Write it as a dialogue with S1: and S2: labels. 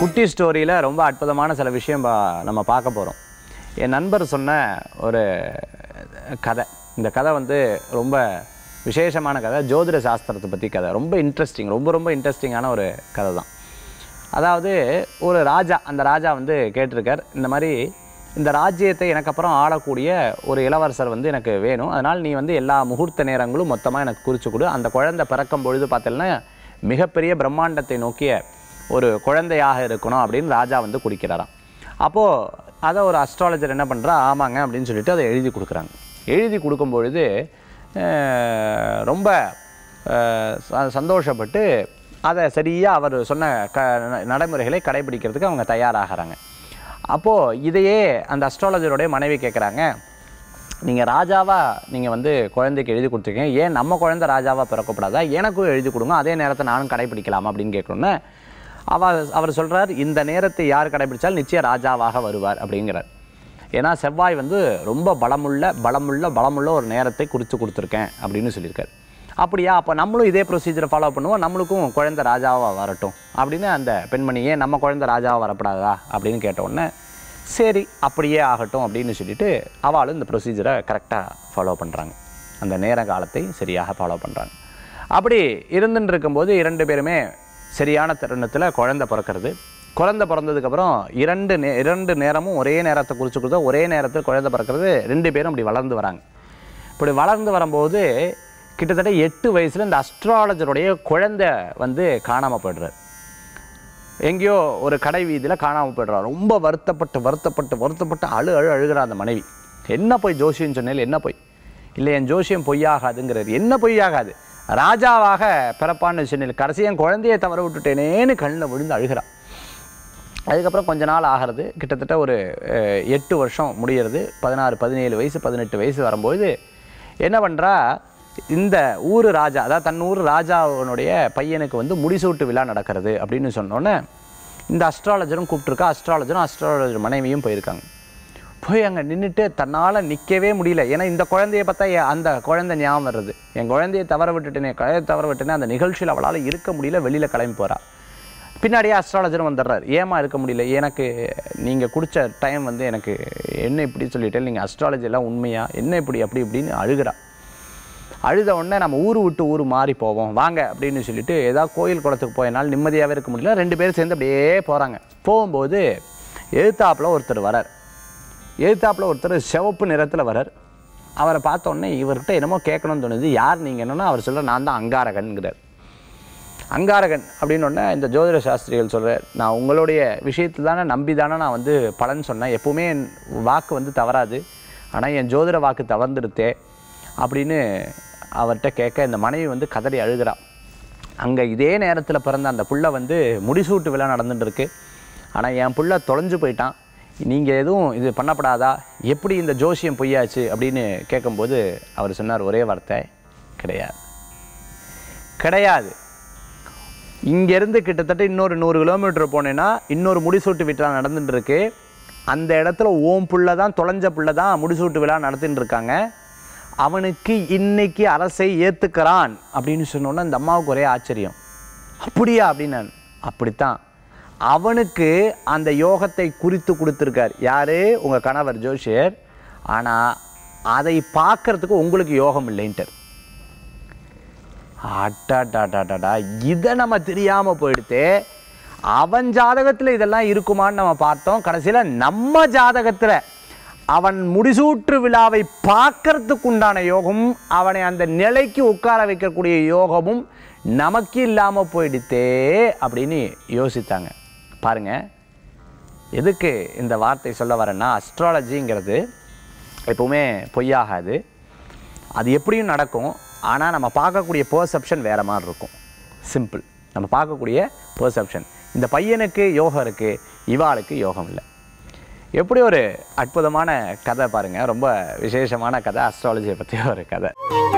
S1: குட்டி ஸ்டோரியில் ரொம்ப அற்புதமான சில விஷயம் பா- நம்ம பார்க்க போகிறோம் என் நண்பர் சொன்ன ஒரு கதை இந்த கதை வந்து ரொம்ப விசேஷமான கதை ஜோதிட சாஸ்திரத்தை பற்றி கதை ரொம்ப இன்ட்ரெஸ்டிங் ரொம்ப ரொம்ப இன்ட்ரெஸ்டிங்கான ஒரு கதை தான் அதாவது ஒரு ராஜா அந்த ராஜா வந்து கேட்டிருக்கார் இந்த மாதிரி இந்த ராஜ்யத்தை எனக்கு அப்புறம் ஆளக்கூடிய ஒரு இளவரசர் வந்து எனக்கு வேணும் அதனால் நீ வந்து எல்லா முகூர்த்த நேரங்களும் மொத்தமாக எனக்கு குறித்து கொடு அந்த குழந்தை பிறக்கும் பொழுது பார்த்தீங்கன்னா மிகப்பெரிய பிரம்மாண்டத்தை நோக்கிய ஒரு குழந்தையாக இருக்கணும் அப்படின்னு ராஜா வந்து குடிக்கிறாராம் அப்போது அதை ஒரு அஸ்ட்ராலஜர் என்ன பண்ணுறா ஆமாங்க அப்படின்னு சொல்லிட்டு அதை எழுதி கொடுக்குறாங்க எழுதி கொடுக்கும் பொழுது அஹ், ரொம்ப அஹ், ச- சந்தோஷப்பட்டு அதை சரியாக அவர் சொன்ன க நடைமுறைகளை கடைபிடிக்கிறதுக்கு அவங்க தயாராகிறாங்க அப்போது இதையே அந்த அஸ்ட்ராலஜருடைய மனைவி கேட்குறாங்க நீங்கள் ராஜாவா நீங்கள் வந்து குழந்தைக்கு எழுதி கொடுத்துருக்கீங்க ஏன் நம்ம குழந்தை ராஜாவா பிறக்கப்படாதா எனக்கும் எழுதி கொடுங்க அதே நேரத்தை நானும் கடைபிடிக்கலாம் அப்படின்னு கேட்கணுன்னு அவர் அவர் சொல்றார் இந்த நேரத்தை யார் கடைபிடிச்சால் நிச்சயம் ராஜாவாக வருவார் அப்படிங்கிறார் ஏன்னா செவ்வாய் வந்து ரொம்ப பலமுள்ள பலமுள்ள பலமுள்ள ஒரு நேரத்தை குறித்து கொடுத்துருக்கேன் அப்படின்னு சொல்லியிருக்காரு அப்படியா அப்போ நம்மளும் இதே ப்ரொசீஜரை ஃபாலோ பண்ணுவோம் நம்மளுக்கும் குழந்தை ராஜாவாக வரட்டும் அப்படின்னு அந்த பெண்மணி ஏன் நம்ம குழந்தை ராஜாவாக வரப்படாதா அப்படின்னு கேட்ட உடனே சரி அப்படியே ஆகட்டும் அப்படின்னு சொல்லிட்டு அவளும் இந்த ப்ரொசீஜரை கரெக்டாக ஃபாலோ பண்ணுறாங்க அந்த நேர காலத்தை சரியாக ஃபாலோ பண்ணுறாங்க அப்படி இருந்துட்டு இருக்கும்போது இரண்டு பேருமே சரியான தருணத்தில் குழந்தை பிறக்கிறது குழந்தை பிறந்ததுக்கப்புறம் இரண்டு நே இரண்டு நேரமும் ஒரே நேரத்தை குறித்து கொடுத்தா ஒரே நேரத்தில் குழந்தை பிறக்கிறது ரெண்டு பேரும் அப்படி வளர்ந்து வராங்க இப்படி வளர்ந்து வரும்போது கிட்டத்தட்ட எட்டு வயசில் இந்த அஸ்ட்ராலஜருடைய குழந்தை வந்து காணாமல் போயிடுறாரு எங்கேயோ ஒரு கடை வீதியில் காணாமல் போயிடுறார் ரொம்ப வருத்தப்பட்டு வருத்தப்பட்டு வருத்தப்பட்டு அழு அழு அழுகிறா அந்த மனைவி என்ன போய் ஜோசியம் சொன்னேன் என்ன போய் இல்லை என் ஜோசியம் பொய்யாகாதுங்கிறார் என்ன பொய்யாகாது ராஜாவாக பிறப்பான்னு சொன்னேன் கடைசி என் குழந்தையை தவற விட்டுட்டேனேன்னு கண்ணில் விழுந்து அழுகிறா அதுக்கப்புறம் கொஞ்ச நாள் ஆகிறது கிட்டத்தட்ட ஒரு அஹ், எட்டு வருஷம் முடிகிறது பதினாறு பதினேழு வயசு பதினெட்டு வயசு வரும்போது என்ன பண்ணுறா இந்த ஊர் ராஜா அதாவது தன் ஊர் ராஜாவினுடைய பையனுக்கு வந்து முடிசூட்டு விழா நடக்கிறது அப்படின்னு சொன்னோன்னே இந்த அஸ்ட்ராலஜரும் கூப்பிட்டுருக்கா அஸ்ட்ராலஜரும் அஸ்ட்ராலஜர் மனைவியும் போயிருக்காங்க போய் அங்கே நின்றுட்டு தன்னால் நிற்கவே முடியல ஏன்னா இந்த குழந்தைய பார்த்தா என் அந்த குழந்தை ஞாபகம் வருது என் குழந்தையை தவற விட்டுட்டேனே குழந்தைய தவற விட்டேனே அந்த நிகழ்ச்சியில் அவளால் இருக்க முடியல வெளியில் கிளம்பி போகிறா பின்னாடியே அஸ்ட்ராலஜரும் வந்துடுறாரு ஏமா இருக்க முடியல எனக்கு நீங்கள் குடிச்ச டைம் வந்து எனக்கு என்ன இப்படி சொல்லிட்டேன் நீங்கள் அஸ்ட்ராலஜி எல்லாம் உண்மையா என்ன இப்படி அப்படி இப்படின்னு அழுகிறா அழுத உடனே நம்ம ஊர் விட்டு ஊர் மாறி போவோம் வாங்க அப்படின்னு சொல்லிட்டு ஏதாவது கோயில் குளத்துக்கு போயனால நிம்மதியாகவே இருக்க முடியல ரெண்டு பேரும் சேர்ந்து அப்படியே போகிறாங்க போகும்போது எழுத்தாப்பில் ஒருத்தர் வரார் எழுத்தாப்பில் ஒருத்தர் சிவப்பு நிறத்தில் வரார் அவரை பார்த்த உடனே இவர்கிட்ட என்னமோ கேட்கணும்னு தோணுது யார் நீங்கள் என்னன்னா அவர் சொல்ற நான் தான் அங்காரகன்கிறார் அங்காரகன் அப்படின்னு உடனே இந்த ஜோதிட சாஸ்திரிகள் சொல்கிறார் நான் உங்களுடைய விஷயத்தில் தானே நம்பி தானே நான் வந்து பலன் சொன்னேன் எப்பவுமே என் வாக்கு வந்து தவறாது ஆனால் என் ஜோதிட வாக்கு தவறுந்துடுத்தே அப்படின்னு அவர்கிட்ட கேட்க இந்த மனைவி வந்து கதறி அழுகிறா அங்கே இதே நேரத்தில் பிறந்த அந்த புள்ள வந்து முடிசூட்டு விழா நடந்துட்டு இருக்கு ஆனால் என் புள்ள தொலைஞ்சு போயிட்டான் நீங்கள் எதுவும் இது பண்ணப்படாதா எப்படி இந்த ஜோசியம் பொய்யாச்சு அப்படின்னு கேட்கும்போது அவர் சொன்னார் ஒரே வார்த்தை கிடையாது கிடையாது இங்கேருந்து கிட்டத்தட்ட இன்னொரு நூறு கிலோமீட்டர் போனேன்னா இன்னொரு முடிசூட்டு விழா நடந்துட்டு இருக்கு அந்த இடத்துல ஓம் புள்ள தான் தொலைஞ்ச புள்ள தான் முடிசூட்டு விழா நடத்திட்டு இருக்காங்க அவனுக்கு இன்னைக்கு அரசை ஏத்துக்கிறான் அப்படின்னு சொன்னோன்னே அந்த அம்மாவுக்கு ஒரே ஆச்சரியம் அப்படியா அப்படின்னு நான் அப்படித்தான் அவனுக்கு அந்த யோகத்தை குறித்து கொடுத்துருக்கார் யாரு உங்க கணவர் ஜோஷியர் ஆனா அதை பார்க்கறதுக்கு உங்களுக்கு யோகம் இல்லைன்ட்டார் அட்டாட்டாட்டாட்டா இதை நம்ம தெரியாம போயிடுத்து அவன் ஜாதகத்துல இதெல்லாம் இருக்குமான்னு நம்ம பார்த்தோம் கடைசியில நம்ம ஜாதகத்துல அவன் முடிசூற்று விழாவை பார்க்கறதுக்கு உண்டான யோகமும் அவனை அந்த நிலைக்கு உட்கார வைக்கக்கூடிய யோகமும் நமக்கு இல்லாம போயிடுத்தே அப்படின்னு யோசித்தாங்க பாருங்க எதுக்கு இந்த வார்த்தை சொல்ல வரேன்னா அஸ்ட்ராலஜிங்கிறது எப்பவுமே பொய்யாகாது அது எப்படியும் நடக்கும் ஆனால் நம்ம பார்க்கக்கூடிய பெர்செப்ஷன் வேறு மாதிரி இருக்கும் சிம்பிள் நம்ம பார்க்கக்கூடிய பெர்செப்ஷன் இந்த பையனுக்கு யோகம் இருக்குது இவாளுக்கு யோகம் இல்லை எப்படி ஒரு அற்புதமான கதை பாருங்கள் ரொம்ப விசேஷமான கதை அஸ்ட்ராலஜியை பற்றிய ஒரு கதை